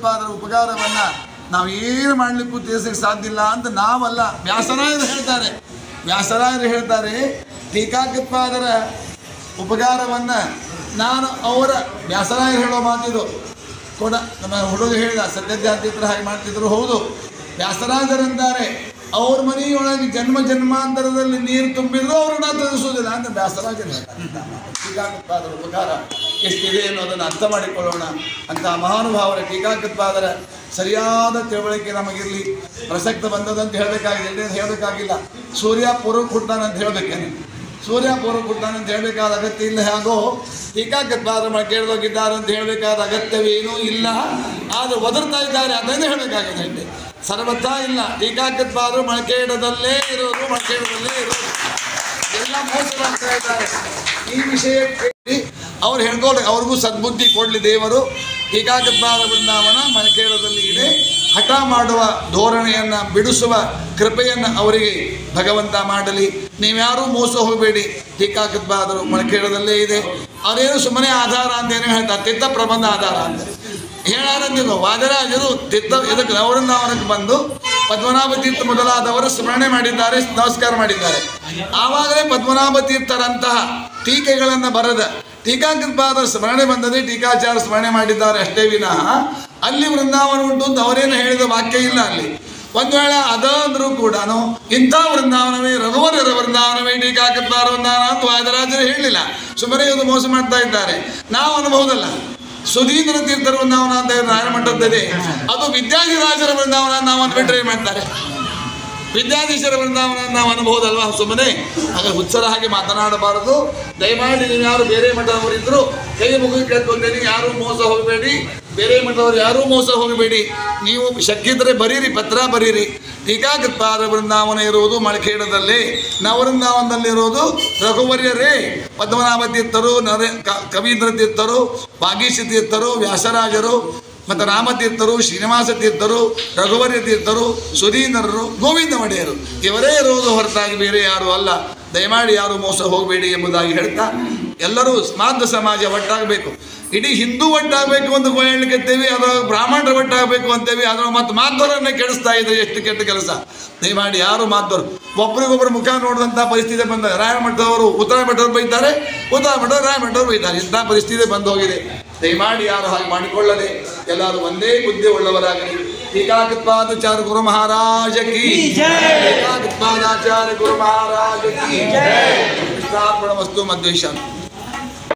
ಟೀಕಾಕೃತ್ಪಾದರ ಉಪಕಾರವನ್ನ ನಾವು ಏನು ಮಾಡ್ಲಿಕ್ಕೂ ತೀರಿಸಲಿಕ್ಕೆ ಸಾಧ್ಯ ಇಲ್ಲ ಅಂತ ನಾವಲ್ಲ ವ್ಯಾಸರಾಯರು ಹೇಳ್ತಾರೆ ವ್ಯಾಸರಾಯರು ಹೇಳ್ತಾರೆ ಟೀಕಾಕೃತ್ಪಾದರ ಉಪಕಾರವನ್ನ ನಾನು ಅವರ ವ್ಯಾಸರಾಯರು ಹೇಳೋ ಮಾತಿದು ಕೂಡ ನಮ್ಮ ಹುಡುಗ ಹೇಳಿದ ಸತ್ಯಜಾತೀತರ ಹಾಗೆ ಮಾಡ್ತಿದ್ರು ಹೌದು ವ್ಯಾಸರಾಜರಂತಾರೆ ಅವ್ರ ಮನೆಯೊಳಗೆ ಜನ್ಮ ಜನ್ಮಾಂತರದಲ್ಲಿ ನೀರು ತುಂಬಿದ್ರು ಅವ್ರನ್ನ ತಿಳಿಸೋದಿಲ್ಲ ಅಂತ ವ್ಯಾಸರಾಜರು ಹೇಳ್ತಾರೆ ಟೀಕಾಕೃತ್ಪಾದರ ಉಪಕಾರ ಎಷ್ಟಿದೆ ಅನ್ನೋದನ್ನು ಅರ್ಥ ಮಾಡಿಕೊಳ್ಳೋಣ ಅಂತ ಮಹಾನುಭಾವರ ಟೀಕಾಕೃತ್ಪಾದರ ಸರಿಯಾದ ತಿಳುವಳಿಕೆ ನಮಗಿರಲಿ ಪ್ರಸಕ್ತ ಬಂದದಂತ ಹೇಳಬೇಕಾಗಿಲ್ಲ ಇಲ್ಲದೆ ಹೇಳಬೇಕಾಗಿಲ್ಲ ಸೂರ್ಯ ಪೂರ್ವಕ್ಕೆ ಹುಟ್ಟಾನಂತ ಹೇಳಬೇಕೇನೆ ಸೂರ್ಯ ಪೂರ್ವಕ್ಕೆ ಹುಟ್ಟಾನಂತ ಹೇಳಬೇಕಾದ ಅಗತ್ಯ ಇಲ್ಲ ಹಾಗೋ ಟೀಕಾಕೃತ್ಪಾದರ ಮಳೆ ಕೇಳಿದೋಗಿದ್ದಾರೆ ಅಂತ ಹೇಳಬೇಕಾದ ಅಗತ್ಯವೇನೂ ಇಲ್ಲ ಆದರೆ ಒದರ್ತಾ ಇದ್ದಾರೆ ಅದನ್ನೇ ಹೇಳಬೇಕಾಗಿದೆ ಇಲ್ಲಿ ಸರ್ವಥಾ ಇಲ್ಲ ಟೀಕಾಕೃತ್ಪಾದರು ಮೊಳಕೇಡದಲ್ಲೇ ಇರೋರು ಮೊಳಕೇಡದಲ್ಲೇ ಇರೋರು ಎಲ್ಲ ಮೋಸ ಮಾಡ್ತಾ ಇದ್ದಾರೆ ಈ ವಿಷಯಕ್ಕೆ ಅವ್ರು ಹೇಳ್ಕೊಳ್ಳಿ ಅವ್ರಿಗೂ ಸದ್ಬುದ್ಧಿ ಕೊಡಲಿ ದೇವರು ಏಕಾಗ್ರಪಾದ ಬೃಂದಾವನ ಮನಕೇಳದಲ್ಲಿ ಇದೆ ಹಠ ಮಾಡುವ ಧೋರಣೆಯನ್ನು ಬಿಡಿಸುವ ಕೃಪೆಯನ್ನು ಅವರಿಗೆ ಭಗವಂತ ಮಾಡಲಿ ನೀವ್ಯಾರೂ ಮೋಸ ಹೋಗಬೇಡಿ ಏಕಾಗ್ರಪಾದರು ಮಣಕೇಳದಲ್ಲೇ ಇದೆ ಅವರೇನು ಸುಮ್ಮನೆ ಆಧಾರ ಅಂತ ಏನೋ ಹೇಳ್ತಾರೆ ತಿತ್ತ ಪ್ರಬಂಧ ಆಧಾರ ಅಂತ ಹೇಳಾರಂದಿಲ್ಲ ವಾದರಾಜರು ತಿತ್ತ ಇದಕ್ಕೆ ಅವರನ್ನವರಕ್ಕೆ ಬಂದು ಪದ್ಮನಾಭ ತೀರ್ಥ ಮೊದಲಾದವರು ಸ್ಮರಣೆ ಮಾಡಿದ್ದಾರೆ ನಮಸ್ಕಾರ ಮಾಡಿದ್ದಾರೆ ಆವಾಗಲೇ ಪದ್ಮನಾಭ ತೀರ್ಥರಂತಹ ಟೀಕೆಗಳನ್ನು ಬರದ ಟೀಕಾಕೃತ್ಪಾದ ಸ್ಮರಣೆ ಬಂದದೆ ಟೀಕಾಚಾರ ಸ್ಮರಣೆ ಮಾಡಿದ್ದಾರೆ ಅಷ್ಟೇ ವಿನಃ ಅಲ್ಲಿ ವೃಂದಾವನ ಉಂಟು ಅಂತ ಅವರೇನು ಹೇಳಿದ ವಾಕ್ಯ ಇಲ್ಲ ಅಲ್ಲಿ ಒಂದು ವೇಳೆ ಅದಾದ್ರೂ ಕೂಡ ಇಂಥ ವೃಂದಾವನವೇ ರಘುವರರ ವೃಂದಾವನವೇ ಟೀಕಾಕೃತ್ಪಾದ ವೃಂದಾವನ ಅಂತ ವಾದರಾಜರು ಹೇಳಲಿಲ್ಲ ಸುಮ್ಮನೆ ಇವರು ಮೋಸ ಮಾಡ್ತಾ ಇದ್ದಾರೆ ನಾವು ಅನ್ಬಹುದಲ್ಲ ಸುಧೀಂದ್ರ ತೀರ್ಥರ ವೃಂದಾವನ ಅಂತ ಹೇಳಿ ನಾರಾಯಣ ಮಠದ್ದಿದೆ ಅದು ವಿದ್ಯಾಧಿರಾಜರ ವೃಂದಾವನ ಅಂತ ನಾವು ಅಂದ್ಬಿಟ್ರೆ ಏನ್ ಮಾಡ್ತಾರೆ ವಿದ್ಯಾಧೀಶರ ವೃಂದಾವನ ನಾವು ಅನ್ಬಹುದಲ್ವಾ ಸುಮ್ಮನೆ ಹಾಗೆ ಹುಚ್ಚರ ಹಾಗೆ ಮಾತನಾಡಬಾರದು ದಯಮಾಡಿ ನೀವು ಯಾರು ಬೇರೆ ಮಠದವರಿದ್ರು ಕೈ ಮುಗಿ ಕೇಳ್ಕೊಂಡೇನೆ ಯಾರು ಮೋಸ ಹೋಗಬೇಡಿ ಬೇರೆ ಮಠದವರು ಯಾರೂ ಮೋಸ ಹೋಗಬೇಡಿ ನೀವು ಶಕ್ಕಿದ್ರೆ ಬರೀರಿ ಪತ್ರ ಬರೀರಿ ಟೀಕಾಕೃತ್ಪಾದ ವೃಂದಾವನ ಇರುವುದು ಮಳಖೇಡದಲ್ಲಿ ನವವೃಂದಾವನದಲ್ಲಿರುವುದು ರಘುವರ್ಯರೇ ಪದ್ಮನಾಭ ತೀರ್ಥರು ನರೇ ಕ- ಕವೀಂದ್ರ ತೀರ್ಥರು ಭಾಗೀಶ ತೀರ್ಥರು ವ್ಯಾಸರಾಜರು ಮತ್ತು ರಾಮತೀರ್ಥರು ಶ್ರೀನಿವಾಸ ತೀರ್ಥರು ರಘುವರ್ಯ ತೀರ್ಥರು ಸುಧೀಂದ್ರರು ಗೋವಿಂದ ಒಡೆಯರು ಇವರೇ ಇರುವುದು ಹೊರತಾಗಿ ಬೇರೆ ಯಾರು ಅಲ್ಲ ದಯಮಾಡಿ ಯಾರು ಮೋಸ ಹೋಗಬೇಡಿ ಎಂಬುದಾಗಿ ಹೇಳ್ತಾ ಎಲ್ಲರೂ ಸ್ಮಾರ್ಥ ಸಮಾಜ ಒಟ್ಟಾಗಬೇಕು ಇಡೀ ಹಿಂದೂ ಒಟ್ಟಾಗಬೇಕು ಅಂತ ಹೇಳಲಿಕ್ಕತ್ತೇವೆ ಅದು ಬ್ರಾಹ್ಮಣರ ಒಟ್ಟಾಗಬೇಕು ಅಂತೇವೆ ಅದ್ರ ಮತ್ತು ಮಾತವರನ್ನೇ ಕೆಡಿಸ್ತಾ ಇದ್ರೆ ಎಷ್ಟು ಕೆಟ್ಟ ಕೆಲಸ ದಯಮಾಡಿ ಯಾರು ಮಾತವರು ಒಬ್ರಿಗೊಬ್ರು ಮುಖ ನೋಡಿದಂಥ ಪರಿಸ್ಥಿತಿ ಬಂದ ರಾಯ ಮಠದವರು ಉತ್ತರ ಮಠದವ್ರು ಬೈತಾರೆ ಉತ್ತರ ಮಠದವ್ರು ರಾಯ ಮಠದವ್ರು ಬೈತಾರೆ ಇಂಥ ಪರಿಸ್ಥಿತಿ ಬಂದು ಹೋಗಿದೆ ದಯಮಾಡಿ ಯಾರು ಹಾಗೆ ಮಾಡಿಕೊಳ್ಳದೆ ಎಲ್ಲರೂ ಒಂದೇ ಬುದ್ಧಿ ಉಳ್ಳವರಾಗಲಿ ಟೀಕಾಕೃತ್ಪಾದಾಚಾರ್ಯ ಗುರು ಮಹಾರಾಜ ಕಿ ಟೀಕಾಕೃತ್ಪಾದಾಚಾರ್ಯ ಗುರು ಮಹಾರಾಜ ಕಿ ಕೃಷ್ಣಾರ್ಪಣ ವಸ್ತು ಮಧ್ವೇಶ